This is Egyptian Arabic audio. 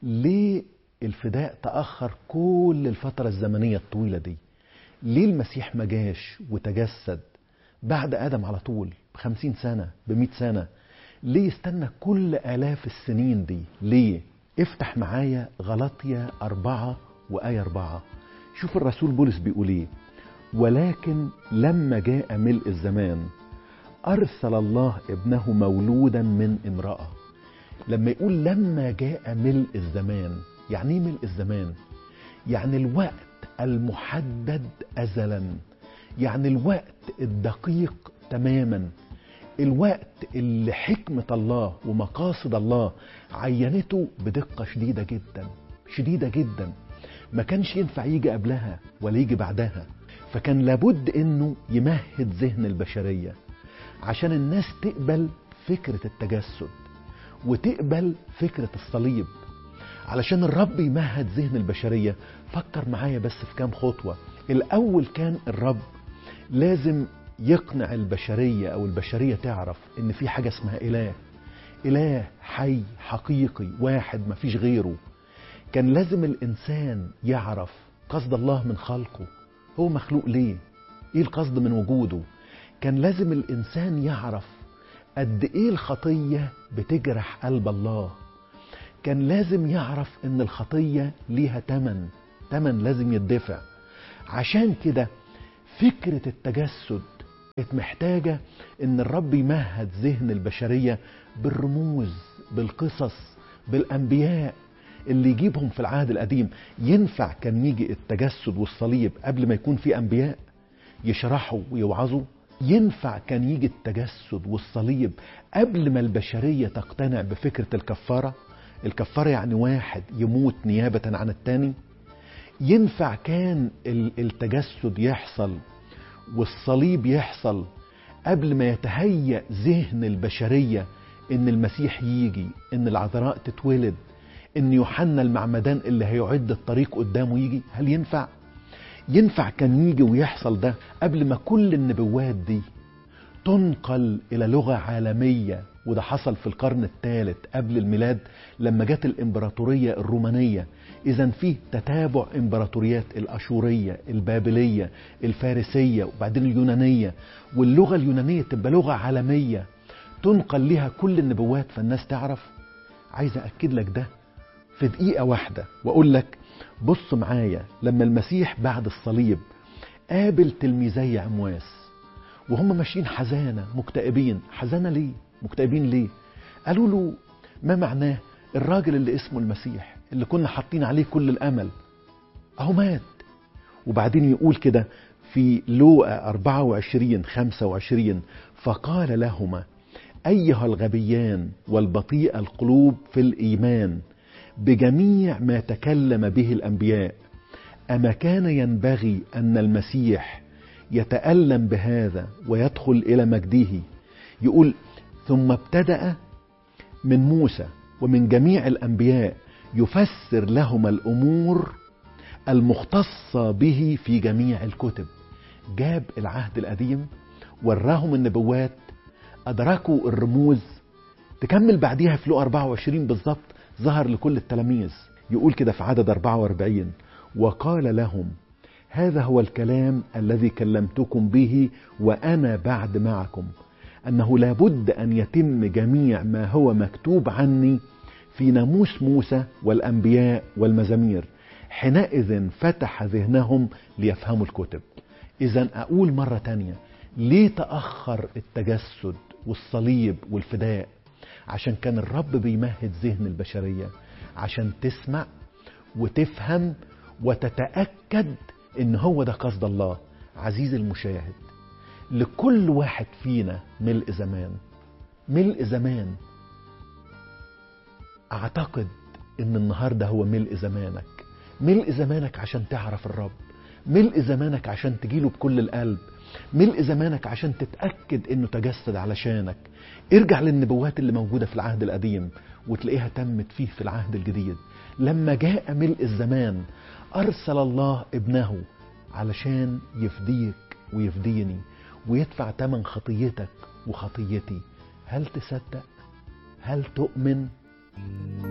ليه الفداء تأخر كل الفترة الزمنية الطويلة دي ليه المسيح ما جاش وتجسد بعد آدم على طول بخمسين سنة بمئة سنة ليه استنى كل آلاف السنين دي ليه افتح معايا غلطية أربعة وآية أربعة شوف الرسول بولس بيقول ايه ولكن لما جاء ملء الزمان أرسل الله ابنه مولودا من امرأة لما يقول لما جاء ملء الزمان يعني ايه ملء الزمان يعني الوقت المحدد أزلا يعني الوقت الدقيق تماما الوقت اللي حكمة الله ومقاصد الله عينته بدقة شديدة جدا شديدة جدا ما كانش ينفع يجي قبلها ولا يجي بعدها فكان لابد انه يمهد ذهن البشرية عشان الناس تقبل فكرة التجسد وتقبل فكرة الصليب علشان الرب يمهد ذهن البشرية فكر معايا بس في كام خطوة الأول كان الرب لازم يقنع البشرية أو البشرية تعرف إن في حاجة اسمها إله إله حي حقيقي واحد مفيش غيره كان لازم الإنسان يعرف قصد الله من خلقه هو مخلوق ليه إيه القصد من وجوده كان لازم الإنسان يعرف قد إيه الخطية بتجرح قلب الله كان لازم يعرف إن الخطية ليها تمن تمن لازم يدفع عشان كده فكرة التجسد كانت محتاجة إن الرب يمهد ذهن البشرية بالرموز بالقصص بالأنبياء اللي يجيبهم في العهد القديم ينفع كان يجي التجسد والصليب قبل ما يكون في أنبياء يشرحوا ويوعظوا ينفع كان يجي التجسد والصليب قبل ما البشرية تقتنع بفكرة الكفارة الكفارة يعني واحد يموت نيابة عن التاني ينفع كان التجسد يحصل والصليب يحصل قبل ما يتهيأ ذهن البشرية ان المسيح يجي ان العذراء تتولد ان يوحنا المعمدان اللي هيعد الطريق قدامه يجي هل ينفع ينفع كان يجي ويحصل ده قبل ما كل النبوات دي تنقل الى لغة عالمية وده حصل في القرن الثالث قبل الميلاد لما جت الامبراطورية الرومانية اذا فيه تتابع امبراطوريات الاشورية البابلية الفارسية وبعدين اليونانية واللغة اليونانية تبقى لغة عالمية تنقل لها كل النبوات فالناس تعرف عايز أأكد لك ده في دقيقة واحدة وأقول لك بص معايا لما المسيح بعد الصليب قابل تلميذي عمواس وهم ماشيين حزانة مكتئبين حزانة ليه مكتئبين ليه قالوا له ما معناه الراجل اللي اسمه المسيح اللي كنا حاطين عليه كل الأمل أهو مات وبعدين يقول كده في لوقا 24 25 فقال لهما أيها الغبيان والبطيء القلوب في الإيمان بجميع ما تكلم به الأنبياء أما كان ينبغي أن المسيح يتألم بهذا ويدخل إلى مجده يقول ثم ابتدأ من موسى ومن جميع الأنبياء يفسر لهم الأمور المختصة به في جميع الكتب جاب العهد القديم وراهم النبوات أدركوا الرموز تكمل بعديها في لقا 24 بالظبط ظهر لكل التلاميذ يقول كده في عدد 44 وقال لهم هذا هو الكلام الذي كلمتكم به وأنا بعد معكم أنه لابد أن يتم جميع ما هو مكتوب عني في ناموس موسى والأنبياء والمزامير حينئذ فتح ذهنهم ليفهموا الكتب إذا أقول مرة تانية ليه تأخر التجسد والصليب والفداء عشان كان الرب بيمهد ذهن البشرية عشان تسمع وتفهم وتتأكد ان هو ده قصد الله عزيزي المشاهد لكل واحد فينا ملء زمان ملء زمان اعتقد ان النهارده هو ملء زمانك ملء زمانك عشان تعرف الرب ملء زمانك عشان تجيله بكل القلب ملء زمانك عشان تتأكد انه تجسد علشانك ارجع للنبوات اللي موجودة في العهد القديم وتلاقيها تمت فيه في العهد الجديد لما جاء ملء الزمان أرسل الله ابنه علشان يفديك ويفديني ويدفع تمن خطيتك وخطيتي هل تصدق؟ هل تؤمن؟